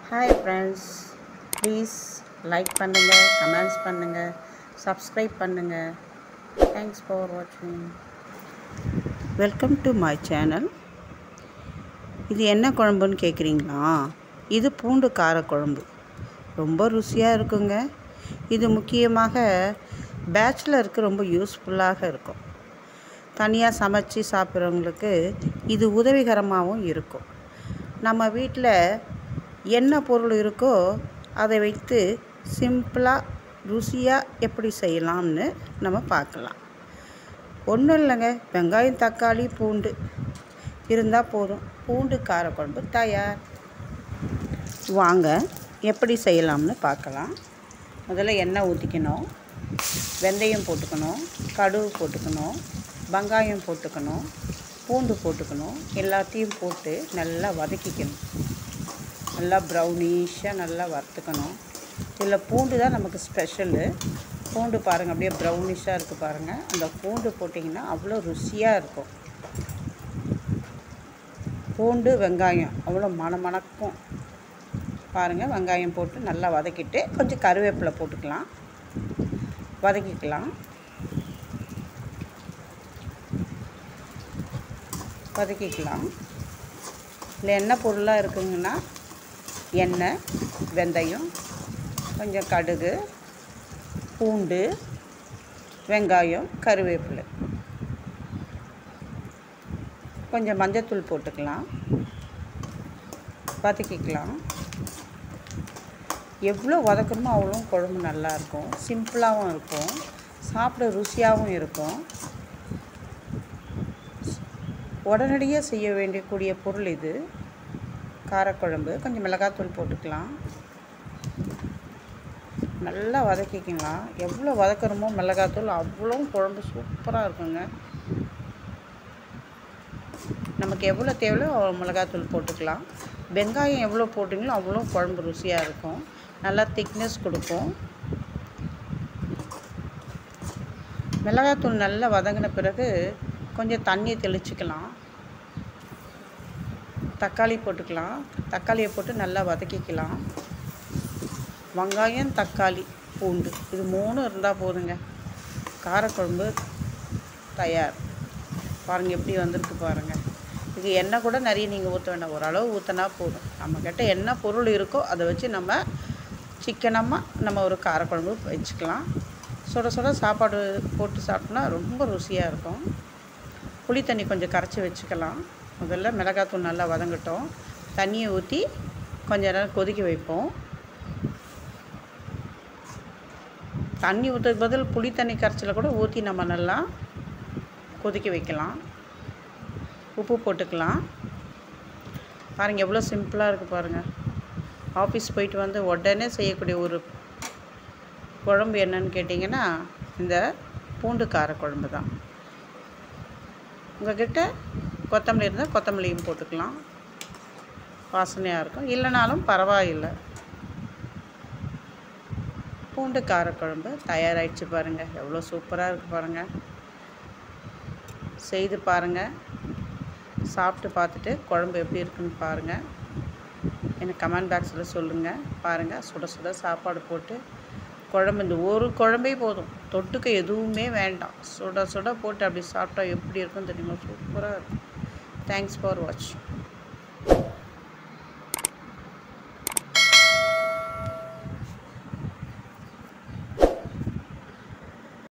hi friends please like பண்ணுங்கள் comments பண்ணுங்கள் subscribe பண்ணுங்கள் தேங்க்ஸ் ஃபார் வாட்சிங் வெல்கம் டு மை சேனல் இது என்ன குழம்புன்னு கேட்குறீங்களா இது பூண்டு காரக்குழம்பு ரொம்ப ருசியாக இருக்குங்க இது முக்கியமாக பேச்சுலருக்கு ரொம்ப யூஸ்ஃபுல்லாக இருக்கும் தனியாக சமைச்சு சாப்பிட்றவங்களுக்கு இது உதவிகரமாகவும் இருக்கும் நம்ம வீட்டில் என்ன பொருள் இருக்கோ அதை வைத்து சிம்பிளாக ருசியாக எப்படி செய்யலாம்னு நம்ம பார்க்கலாம் ஒன்றும் இல்லைங்க வெங்காயம் தக்காளி பூண்டு இருந்தால் போதும் பூண்டு காரக்குழம்பு தயார் வாங்க எப்படி செய்யலாம்னு பார்க்கலாம் முதல்ல எண்ணெய் ஊற்றிக்கணும் வெந்தயம் போட்டுக்கணும் கடுகு போட்டுக்கணும் வெங்காயம் போட்டுக்கணும் பூண்டு போட்டுக்கணும் எல்லாத்தையும் போட்டு நல்லா வதக்கிக்கணும் நல்லா ப்ரௌனிஷாக நல்லா வறுத்துக்கணும் இதில் பூண்டு தான் நமக்கு ஸ்பெஷலு பூண்டு பாருங்கள் அப்படியே ப்ரௌனிஷாக இருக்குது பாருங்கள் அந்த பூண்டு போட்டிங்கன்னா அவ்வளோ ருசியாக இருக்கும் பூண்டு வெங்காயம் அவ்வளோ மண மணக்கும் பாருங்கள் வெங்காயம் போட்டு நல்லா வதக்கிட்டு கொஞ்சம் கருவேப்பிலை போட்டுக்கலாம் வதக்கிக்கலாம் வதக்கிக்கலாம் இல்லை என்ன பொருளாக இருக்குங்கன்னா எண்ணெய் வெந்தயம் கொஞ்சம் கடுகு பூண்டு வெங்காயம் கருவேப்பிலை கொஞ்சம் மஞ்சத்தூள் போட்டுக்கலாம் வதக்கிக்கலாம் எவ்வளோ வதக்கணுமோ அவ்வளோ குழம்பு நல்லாயிருக்கும் சிம்பிளாகவும் இருக்கும் சாப்பிட ருசியாகவும் இருக்கும் உடனடியாக செய்ய வேண்டியக்கூடிய பொருள் இது காரக்குழம்பு கொஞ்சம் மிளகாத்தூள் போட்டுக்கலாம் நல்லா வதக்கிக்கலாம் எவ்வளோ வதக்கணுமோ மிளகாத்தூள் அவ்வளோ குழம்பு சூப்பராக இருக்குங்க நமக்கு எவ்வளோ தேவையோ அவ்வளோ மிளகாத்தூள் போட்டுக்கலாம் வெங்காயம் எவ்வளோ போட்டிங்களோ அவ்வளோ குழம்பு ருசியாக இருக்கும் நல்லா திக்னஸ் கொடுக்கும் மிளகாத்தூள் நல்லா வதங்கின பிறகு கொஞ்சம் தண்ணி தெளிச்சுக்கலாம் தக்காளி போட்டுக்கலாம் தக்காளியை போட்டு நல்லா வதக்கிக்கலாம் வெங்காயம் தக்காளி பூண்டு இது மூணும் இருந்தால் போதுங்க காரக்குழம்பு தயார் பாருங்கள் எப்படி வந்திருக்கு பாருங்கள் இது எண்ணெய் கூட நிறைய நீங்கள் ஊற்ற வேண்டாம் ஓரளவு ஊற்றினா போதும் நம்மக்கிட்ட என்ன பொருள் இருக்கோ அதை வச்சு நம்ம சிக்கனமாக நம்ம ஒரு காரக்குழம்பு வச்சுக்கலாம் சுட சுட சாப்பாடு போட்டு சாப்பிட்டோன்னா ரொம்ப ருசியாக இருக்கும் புளி தண்ணி கொஞ்சம் கரைச்சி வச்சுக்கலாம் முதல்ல மிளகாத்தூள் நல்லா வதங்கட்டும் தண்ணியை ஊற்றி கொஞ்ச நேரம் கொதிக்க வைப்போம் தண்ணி ஊற்றுறதுக்கு பதில் புளி தண்ணி கரைச்சல கூட ஊற்றி நம்ம நல்லா கொதிக்க வைக்கலாம் உப்பு போட்டுக்கலாம் பாருங்கள் எவ்வளோ சிம்பிளாக இருக்குது பாருங்கள் ஆஃபீஸ் போயிட்டு வந்து உடனே செய்யக்கூடிய ஒரு குழம்பு என்னன்னு கேட்டிங்கன்னா இந்த பூண்டு கார குழம்பு தான் உங்கள்கிட்ட கொத்தமல்லி இருந்தால் கொத்தமல்லியும் போட்டுக்கலாம் வாசனையாக இருக்கும் இல்லைனாலும் பரவாயில்லை பூண்டு காரக்குழம்பு தயாராகிடுச்சு பாருங்கள் எவ்வளோ சூப்பராக இருக்குது பாருங்கள் செய்து பாருங்கள் சாப்பிட்டு பார்த்துட்டு குழம்பு எப்படி இருக்குன்னு பாருங்கள் எனக்கு கமெண்ட் பாக்ஸில் சொல்லுங்கள் பாருங்கள் சுட சுட சாப்பாடு போட்டு குழம்பு இந்த ஒரு குழம்பே போதும் தொட்டுக்க எதுவுமே வேண்டாம் சுட சுட போட்டு அப்படி சாப்பிட்டா எப்படி இருக்குன்னு தெரியுமா சூப்பராக இருக்கும் தேங்க்ஸ் ஃபார் வாட்சிங்